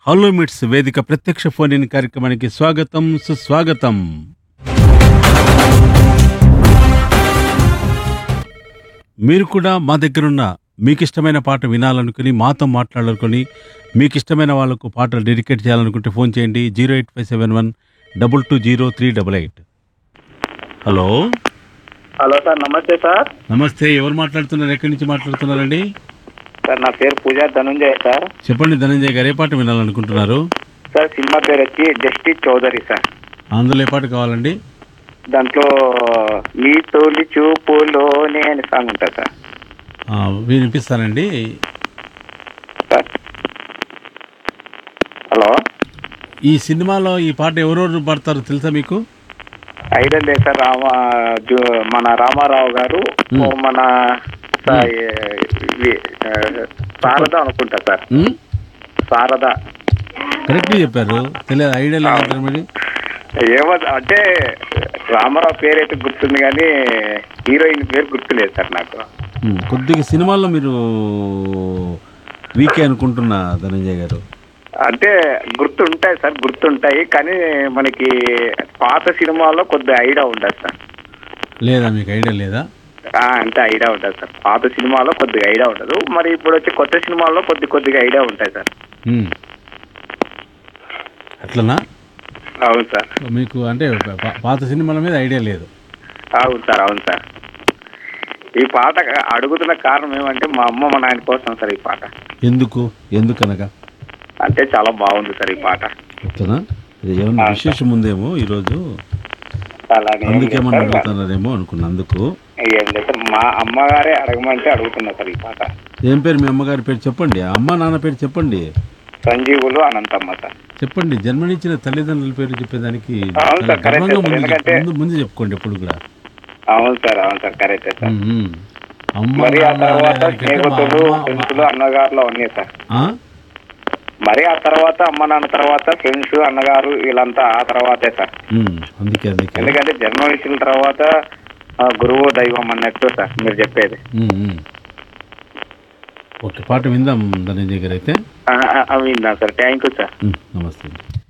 Hello మిట్స్ వేదిక ప్రత్యక్ష ఫోన్ ఇన్ కార్యక్రమానికి స్వాగతం సుస్వాగతం మీరు కూడా మా దగ్గరున్న మీకు ఇష్టమైన పాట వినాలనుకుని మాతో మాట్లాడాలనుకుని మీకు ఇష్టమైన వాళ్ళకు పాటలు డెడికేట్ చేయాలనుకుంటే ఫోన్ చేయండి zero eight five seven one double two zero three double eight hello hello sir నమస్తే సార్ నమస్తే ఎవరు మాట్లాడుతున్నారు ఎక్కడి నుంచి మాట్లాడుతున్నారండి సార్ నా పేరు పూజా ధనుంజయ్ సార్ చెప్పండి ధనంజయ్ గారు ఏ పాట వినాలనుకుంటున్నారు సార్ సినిమా పేరు వచ్చి జస్టిస్ చౌదరి సార్ అందులో ఏ పాట కావాలండి దాంట్లో నీ తోలి చూపులోనే అనే సాంగ్ ఉంటుంది సార్ ఆ, వినిపిస్తానండి సార్ హలో ఈ సినిమాలో ఈ పాట ఎవరెవరు పడతారో తెలుసా మీకు ఐడియా లేదు సార్ రామ జు- మన రామారావు గారు Hmm. ఓ మన సా- ఇది, ఆ, శారద అనుకుంటా సార్ ఉమ్? శారద కరెక్ట్గా చెప్పారు తెలియదు ఐడియా లేదు మరి ఏమో అంటే రామారావు పేరు అయితే గుర్తుంది కానీ హీరోయిన్ పేరు గుర్తులేదు సార్ నాకు ఉమ్, కొద్దిగా సినిమాల్లో మీరు వీకే అనుకుంటున్నా ధనంజయ్ గారు అంటే గుర్తుంటాయి సార్ గుర్తుంటాయి కానీ మనకి పాత సినిమాలో కొద్ది ఐడియా ఉండదు సార్ లేదా మీకు ఐడియా లేదా ఆ, అంటే ఐడియా ఉంటుంది సార్ పాత సినిమాలో కొద్దిగా ఐడియా ఉండదు మరి ఇప్పుడు వచ్చి కొత్త సినిమాల్లో కొద్ది కొద్దిగా ఐడియా ఉంటాయి సార్ ఉమ్. అట్లనా అవును సార్ మీకు అంటే పా- పాత సినిమాల మీద ఐడియా లేదు అవును సార్ అవును సార్ ఈ పాట అడుగుతున్న కారణం ఏమంటే మా అమ్మ మా నాయన కోసం సార్ ఈ పాట ఎందుకు ఎందుకనగా అంటే చాలా బాగుంది సార్ ఈ పాట అట్లనా ఇది ఏమన్నా విశేషం ఉందేమో ఈరోజు అలానే ఏం లేదు అందుకేమన్నా సార్. అడుగుతున్నారేమో అనుకున్నా అందుకు ఏం లేదు సార్ మా అమ్మగారే అడగమంటే అడుగుతున్నా సార్ ఈ పాట ఏం పేరు మీ అమ్మగారి పేరు చెప్పండి అమ్మ నాన్న పేరు చెప్పండి సంజీవులు అనంతమ్మ సార్ చెప్పండి జన్మనిచ్చిన తల్లిదండ్రుల పేరు చెప్పేదానికి అవును చాలా సార్, కరెక్టే గర్వంగా సార్, ముందు ఎందుకంటే- ముందు ముందు చెప్పుకోండి ఎప్పుడు కూడా అవును సార్ అవును సార్ కరెక్టే సార్ ఉమ్, ఉమ్. అమ్మ మరి ఆ నాన్న తర్వాత అనేదానికంటే మా స్నేహితులు అమ్మ- ఫ్రెండ్స్లు అన్నగారులు ఉన్నాయి సార్ ఆ? మరి ఆ తర్వాత అమ్మ నాన్న తర్వాత ఫ్రెండ్స్ అన్నగారు వీళ్ళంతా ఆ తర్వాతే సార్ ఉమ్, అందుకే అందుకే ఎందుకంటే జన్మనిచ్చిన తర్వాత ఆ, గురువు దైవం అన్నట్టు సార్ మీరు చెప్పేది ఉమ్, ఉమ్. ఓకే పాట విందాం ధనంజయ్ గారు అయితే ఆ, ఆ, ఆ, విందాం sir thank you sir um, నమస్తే